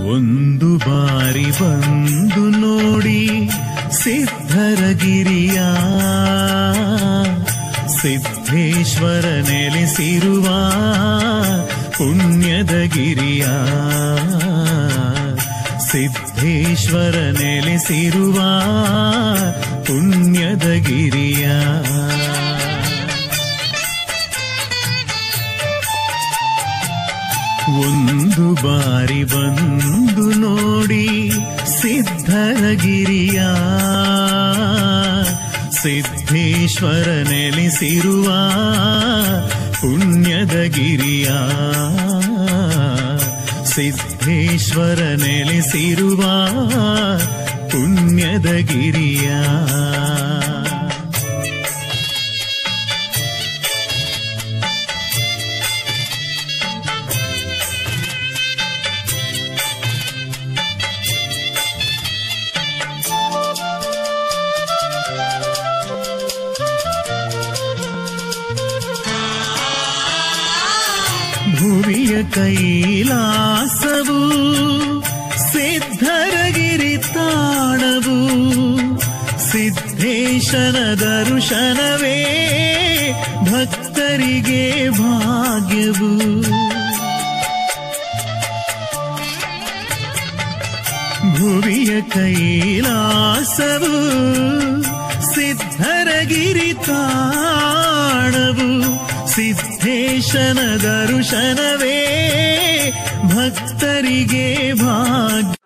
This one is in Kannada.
ಒಂದು ಬಾರಿ ಬಂದು ನೋಡಿ ಸಿದ್ಧರಗಿರಿಯ ಸಿದ್ಧೇಶ್ವರ ನೆಲೆಸಿರುವ ಪುಣ್ಯದ ಗಿರಿಯ ಸಿದ್ಧೇಶ್ವರ ನೆಲೆಸಿರುವ ಪುಣ್ಯದ ಗಿರಿಯ ಒಂದು ಬಾರಿ ಬಂದು ನೋಡಿ ಸಿದ್ಧರಗಿರಿಯ ಸಿದ್ಧೇಶ್ವರ ನೆಲೆಸಿರುವ ಪುಣ್ಯದ ಗಿರಿಯ ಸಿದ್ಧೇಶ್ವರ ನೆಲೆಸಿರುವ ಪುಣ್ಯದ ಗಿರಿಯ ಭುವಿಯ ಕೈಲಾಸವು ಸಿದ್ಧರಗಿರಿ ತಾಣವು ಸಿದ್ಧೇಶನ ದರ್ಶನವೇ ಭಕ್ತರಿಗೆ ಭಾಗ್ಯವು ಭುವಿಯ ಕೈಲಾಸವು ಸಿದ್ಧರಗಿರಿ ತಾಣವು ಸಿದ್ಧೇಶನ ದರ್ಶನವೇ ಭಕ್ತರಿಗೆ ಭಾಗ್ಯ